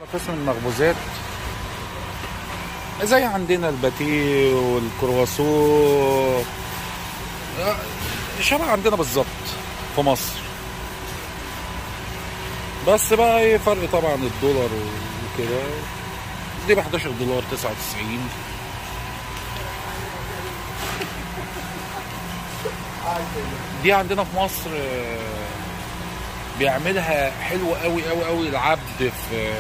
قسم المخبوزات زي عندنا الباتيه والكرواسون شبه عندنا بالظبط في مصر بس بقى ايه فرق طبعا الدولار وكده دي ب 11 دولار 99 دي عندنا في مصر آه، بيعملها حلوة قوي قوي قوي العبد في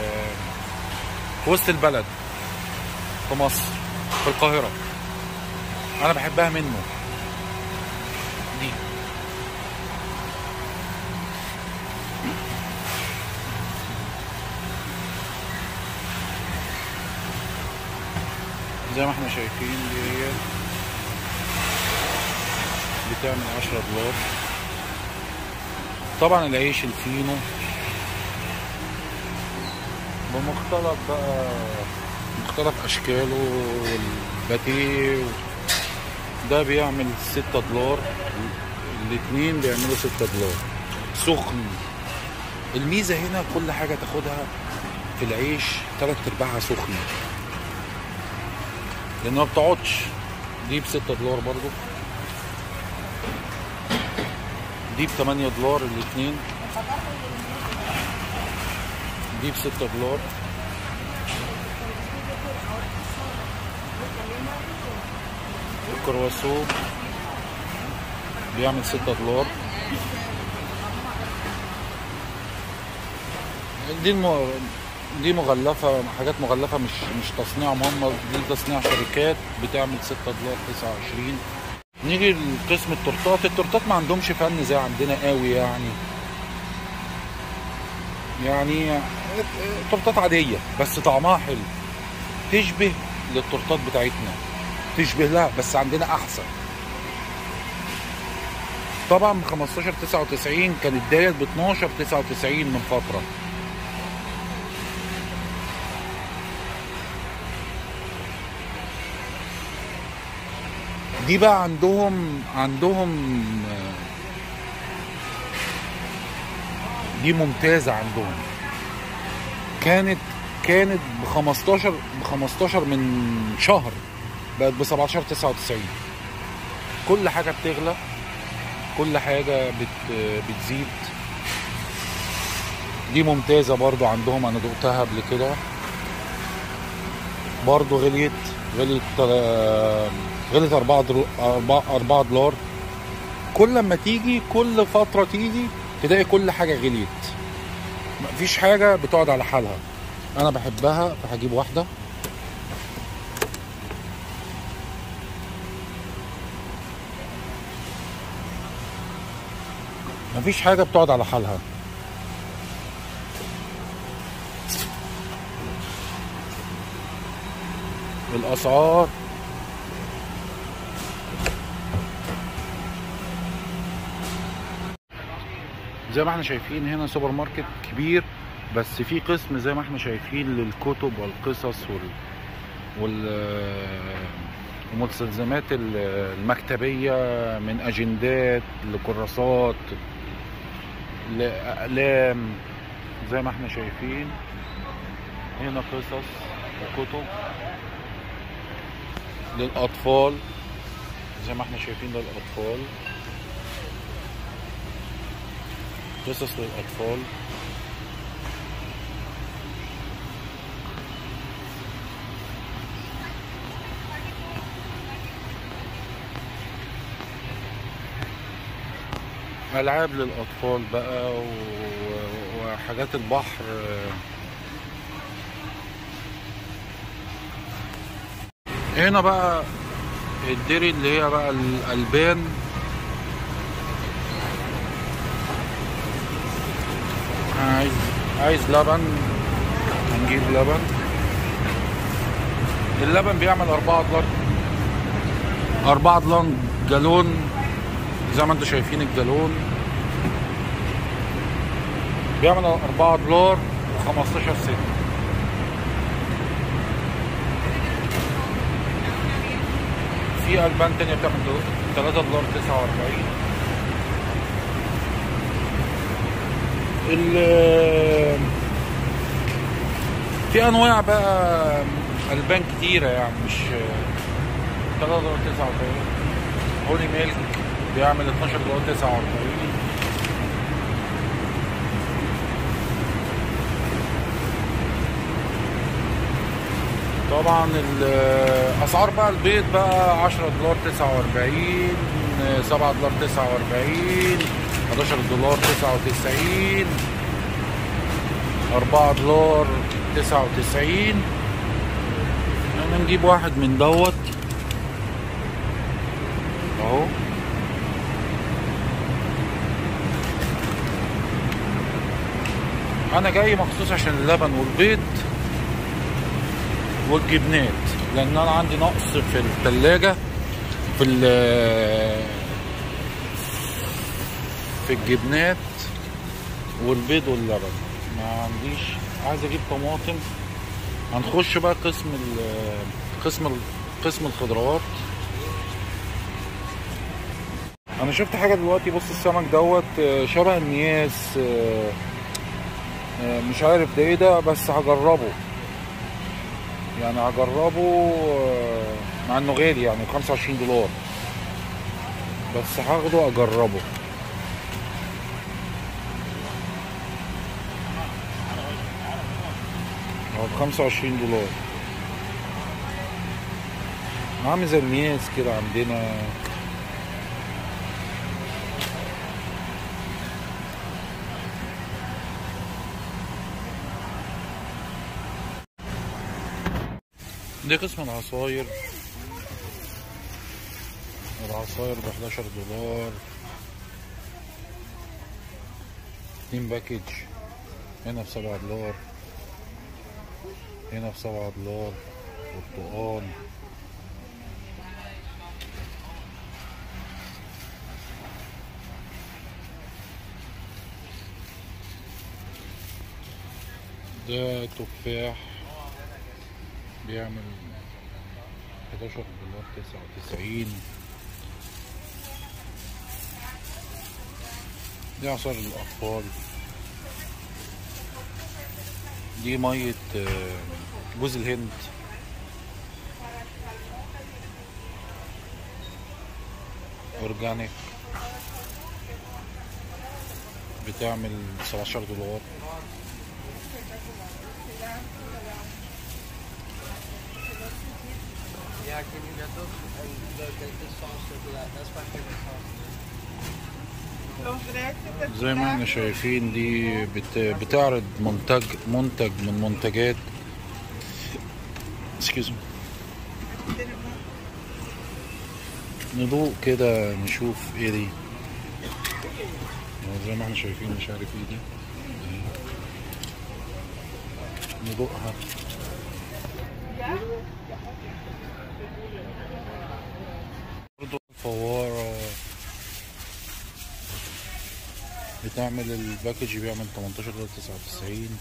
في وسط البلد في مصر في القاهرة أنا بحبها منه دي زي ما احنا شايفين دي هي بتعمل 10 دولار طبعا العيش الفينو بمختلط بقى مختلف اشكاله والباتيه ده بيعمل 6 دولار الاتنين بيعملوا 6 دولار سخن الميزه هنا كل حاجه تاخدها في العيش تلات ارباعها سخنه لان ما بتقعدش دي ب 6 دولار برضو دي ب 8 دولار الاثنين دي ب 6 دولار الكرواسون بيعمل 6 دولار دي الم... دي مغلفة حاجات مغلفة مش مش تصنيعهم هم دي تصنيع شركات بتعمل 6 دولار 29 نيجي لقسم التورتات التورتات ما عندهمش فن زي عندنا قوي يعني يعني تورتات عادية بس طعمها حلو تشبه للتورتات بتاعتنا تشبه لها بس عندنا احسن طبعا ب 15 99 كانت ديت ب 12 99 من فتره دي بقى عندهم عندهم دي ممتازة عندهم كانت كانت ب 15 ب 15 من شهر بقت ب 17 99 كل حاجة بتغلى كل حاجة بت بتزيد دي ممتازة برضو عندهم أنا دقتها قبل كده برضو غليت غليت غلت 4 4 دولار كل لما تيجي كل فتره تيجي تلاقي كل حاجه غليت مفيش حاجه بتقعد على حالها انا بحبها فهجيب واحده مفيش حاجه بتقعد على حالها الاسعار زي ما احنا شايفين هنا سوبر ماركت كبير بس في قسم زي ما احنا شايفين للكتب والقصص وال وال والمستلزمات المكتبية من أجندات لكراسات لأقلام زي ما احنا شايفين هنا قصص وكتب للأطفال زي ما احنا شايفين للأطفال قصص للأطفال ألعاب للأطفال بقى و... وحاجات البحر هنا بقى الديري اللي هي بقى الألبان عايز عايز لبن هنجيب لبن اللبن بيعمل أربعة دولار أربعة دولار جالون زي ما انتم شايفين الجالون بيعمل أربعة دولار وخمستاشر سنت في ألبان تانية بتعمل تلاتة دولار تسعة وأربعين في انواع بقى البان كتيره يعني مش 3 دولار 49 هولي ميلك بيعمل 12 دولار 49 طبعا ال- اسعار بقى البيض بقى 10 دولار 49 7 دولار 49 11 دولار 99 4 دولار 99 انا نجيب واحد من دوت اهو انا جاي مخصوص عشان اللبن والبيض والجبنات لان انا عندي نقص في الثلاجة في ال- في الجبنات والبيض واللبن ما عنديش عايز اجيب طماطم هنخش بقى قسم ال- قسم ال- قسم الخضروات انا شفت حاجه دلوقتي بص السمك دوت آه، شبه النياس آه، آه، مش عارف ده ايه ده بس هجربه يعني هجربه آه، مع انه غالي يعني 25 دولار بس هاخده اجربه هو ب 25 دولار عامل زي النياس كده عندنا دي قسم العصاير العصاير ب 11 دولار اتنين باكج هنا بسبعة دولار هنا بسبعة دولار برتقال ده تفاح بيعمل 11 دولار 99 دي عصير الأطفال دي مية آه، جوز الهند أورجانيك بتعمل 17 دولار Yeah, can you get those? And the, the, the sauce over that. That's my favorite sauce. زي ما احنا شايفين دي بت... بتعرض منتج منتج من منتجات Excuse me. ندوق كده نشوف ايه دي زي ما احنا شايفين مش عارف ايه دي اهي. ندوقها برضو فوارة بتعمل الباكج بيعمل 18 دولار 99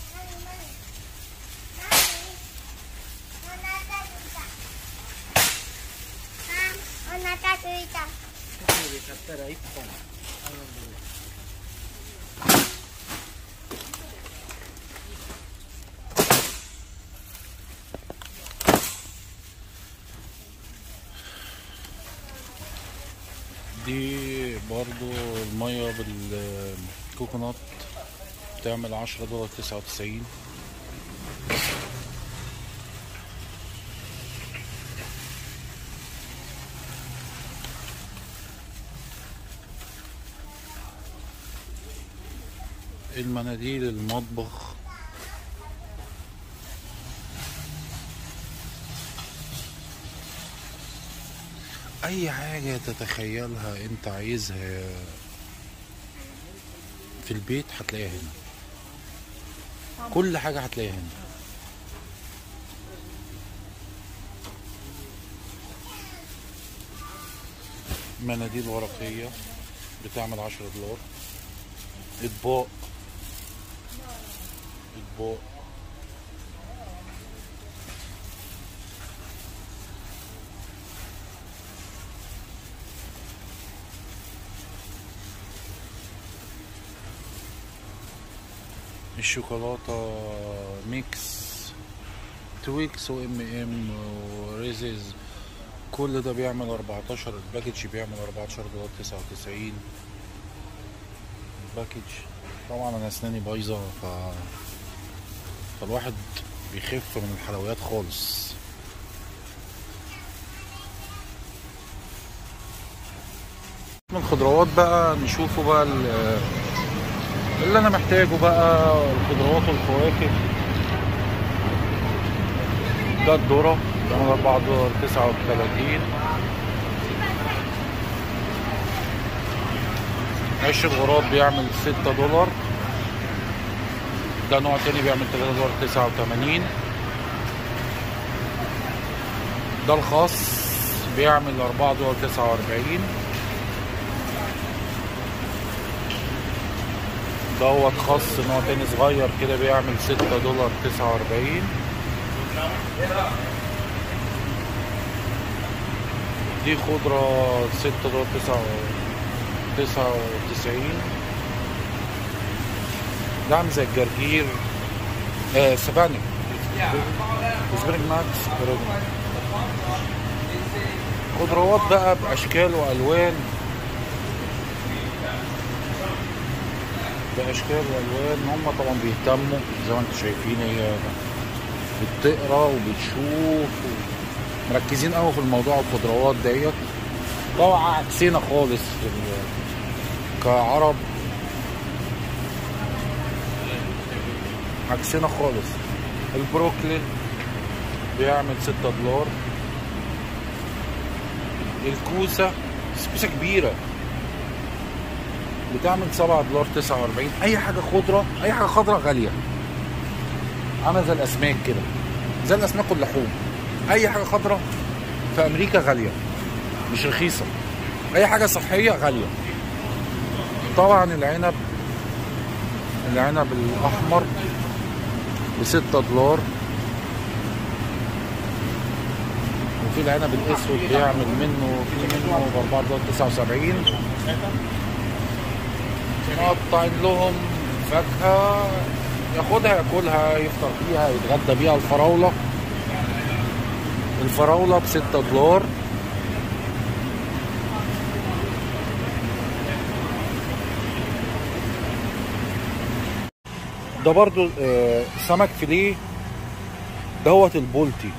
お腹すいた。 入れちゃったら1本頼んでる。 دي برضو المية بالكوكونات بتعمل 10 دولار 99 المناديل المطبخ اي حاجة تتخيلها انت عايزها في البيت هتلاقيها هنا كل حاجة هتلاقيها هنا مناديل ورقية بتعمل عشرة دولار اطباق اطباق الشوكولاتة ميكس تويكس وام ام وريزز كل ده بيعمل 14 الباكج بيعمل 14 دولار 99 الباكج طبعا انا اسناني بايظه ف فالواحد بيخف من الحلويات خالص من الخضروات بقى نشوفه بقى ال- اللي انا محتاجه بقى الخضروات والفواكه ده الذرة بيعمل 4 دولار 39 عيش الغراب بيعمل 6 دولار ده نوع تاني بيعمل 3 دولار 89 ده الخاص بيعمل 4 دولار 49 دوت خاص نوع تاني صغير كده بيعمل 6 دولار 49 دي خضرة 6 دولار 99 ده عامل زي الجرجير آه سبانك سبانك ماكس خضروات بقى بأشكال وألوان بأشكال وألوان هم طبعا بيهتموا زي ما انتم شايفين هي بتقرا وبتشوف مركزين قوي في الموضوع الخضروات ديت طبعا عكسنا خالص في ال- كعرب عكسنا خالص البروكلي بيعمل ستة دولار الكوسة بس كوسة كبيرة بتعمل سبعة دولار تسعة وأربعين أي حاجة خضرة أي حاجة خضرة غالية عامله زي الاسماك كده زي الاسماك واللحوم اي حاجه خضراء في امريكا غاليه مش رخيصه اي حاجه صحيه غاليه طبعا العنب العنب الاحمر بستة دولار وفي العنب الاسود بيعمل منه في منه ب 4 دولار 79 مقطعين لهم فاكهه ياخدها ياكلها يفطر بيها يتغدى بيها الفراوله الفراوله ب 6 دولار ده برضو آه، سمك فيليه دوت البولتي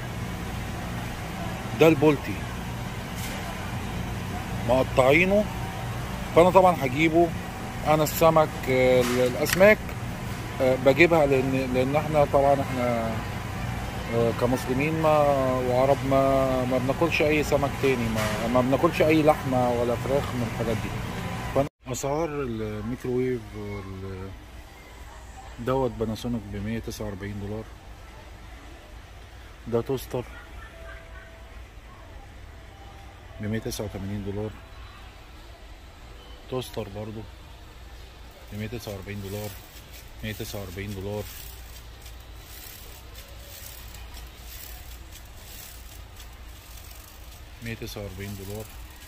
ده البولتي مقطعينه فانا طبعا هجيبه انا السمك آه، الاسماك آه، بجيبها لان لان احنا طبعا احنا آه، كمسلمين ما وعرب ما ما بناكلش اي سمك تاني ما ما بناكلش اي لحمه ولا فراخ من الحاجات دي فأنا- اسعار الميكروويف وال دوت باناسونيك ب 149 دولار ده توستر ب 189 دولار توستر برضو ب 149 دولار 149 دولار مية تسعة وأربعين دولار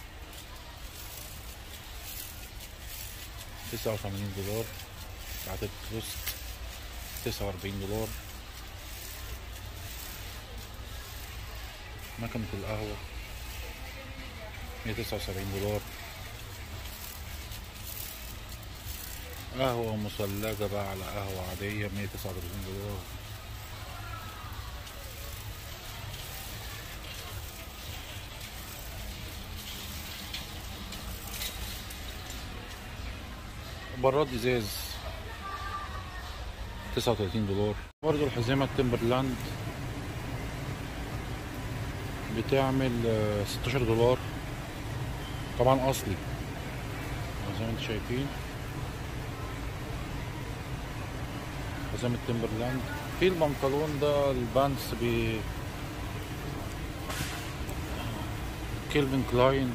تسعة وثمانين دولار بتاعت التوست تسعة وأربعين دولار مكنة القهوة مية تسعة وسبعين دولار قهوة مثلجة بقى على قهوة عادية مية تسعة وتلاتين دولار براد ازاز تسعة وتلاتين دولار برضو الحزمة التمبرلاند بتعمل آه، ستاشر دولار طبعا اصلي زي ما انتم شايفين حزام التمبرلاند في البنطلون ده البانس ب كيلفن كلاين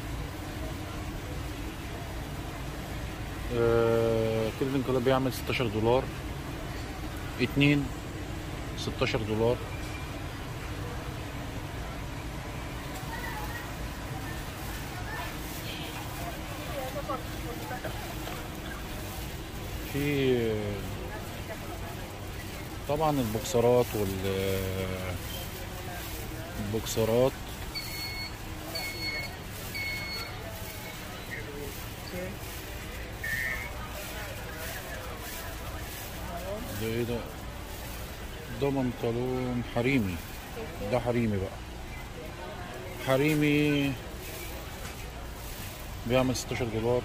آه، كيلفن كلاين بيعمل 16 دولار اتنين 16 دولار في طبعا البوكسرات وال البوكسرات ده ايه ده ده بنطلون حريمي ده حريمي بقى حريمي بيعمل 16 دولار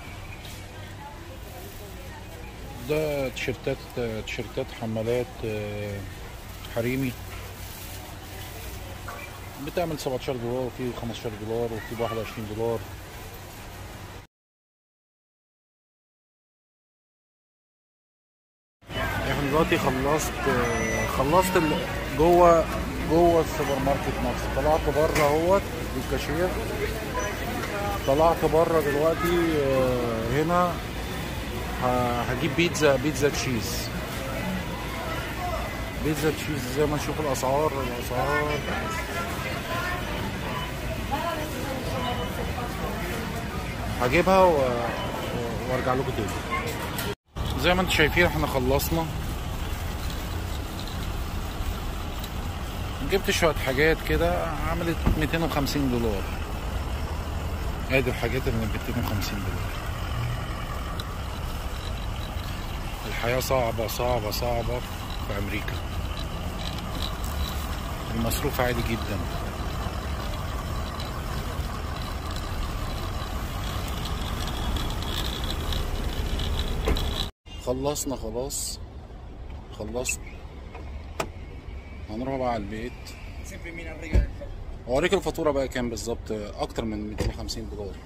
ده تيشيرتات تيشيرتات حمالات آه، حريمي بتعمل 17 دولار وفي 15 دولار وفي 21 دولار احنا دلوقتي خلصت آه، خلصت ال- جوه جوه السوبر ماركت نفسه طلعت بره اهوت الكاشير طلعت بره دلوقتي آه، هنا ه- هجيب بيتزا بيتزا تشيز بيتزا تشيز زي ما نشوف الاسعار الاسعار هجيبها و... و- وارجع لكم تاني زي ما انتم شايفين احنا خلصنا جبت شوية حاجات كده عملت 250 دولار ادي الحاجات اللي ب 250 دولار الحياة صعبة صعبة صعبة في أمريكا المصروف عالي جدا خلصنا خلاص خلصت هنروح بقى على البيت Siempre mira arriba del اوريك الفاتوره بقى كام بالظبط اكتر من 250 دولار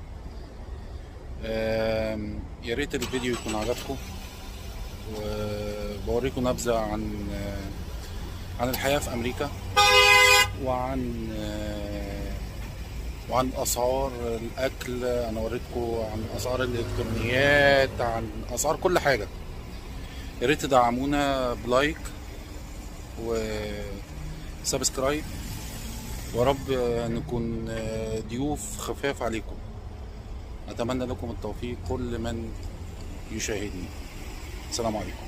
آم، يا ريت الفيديو يكون عجبكم وبوريكم نبذه عن آه، عن الحياه في امريكا وعن آه، وعن اسعار الاكل انا وريتكم عن اسعار الالكترونيات عن اسعار كل حاجه يا ريت تدعمونا بلايك وسبسكرايب ورب نكون ضيوف خفاف عليكم أتمنى لكم التوفيق كل من يشاهدني السلام عليكم